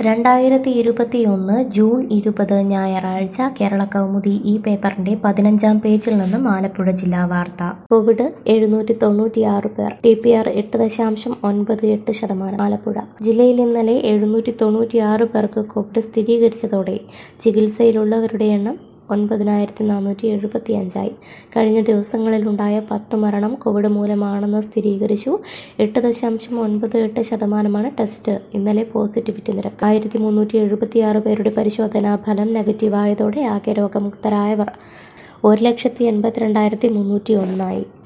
രണ്ടായിരത്തി ഇരുപത്തിയൊന്ന് ജൂൺ ഇരുപത് ഞായറാഴ്ച കേരള കൗമുദി ഈ പേപ്പറിന്റെ പതിനഞ്ചാം പേജിൽ നിന്നും ആലപ്പുഴ ജില്ലാ വാർത്ത കോവിഡ് എഴുന്നൂറ്റി തൊണ്ണൂറ്റിയാറ് പേർ ടി പി ആർ എട്ട് ദശാംശം ഒൻപത് എട്ട് ശതമാനം ആലപ്പുഴ ജില്ലയിൽ ഇന്നലെ എഴുന്നൂറ്റി തൊണ്ണൂറ്റിയാറ് പേർക്ക് കോവിഡ് സ്ഥിരീകരിച്ചതോടെ ചികിത്സയിലുള്ളവരുടെ എണ്ണം ഒൻപതിനായിരത്തി നാനൂറ്റി എഴുപത്തി അഞ്ചായി കഴിഞ്ഞ ദിവസങ്ങളിലുണ്ടായ പത്ത് മരണം കോവിഡ് മൂലമാണെന്ന് സ്ഥിരീകരിച്ചു എട്ട് ദശാംശം ഒൻപത് എട്ട് ശതമാനമാണ് ടെസ്റ്റ് ഇന്നലെ പോസിറ്റിവിറ്റി നിരക്ക് ആയിരത്തി മുന്നൂറ്റി എഴുപത്തിയാറ് പേരുടെ പരിശോധനാ ഫലം നെഗറ്റീവായതോടെ ആകെ രോഗമുക്തരായവർ ഒരു ലക്ഷത്തി എൺപത്തിരണ്ടായിരത്തി മുന്നൂറ്റി ഒന്നായി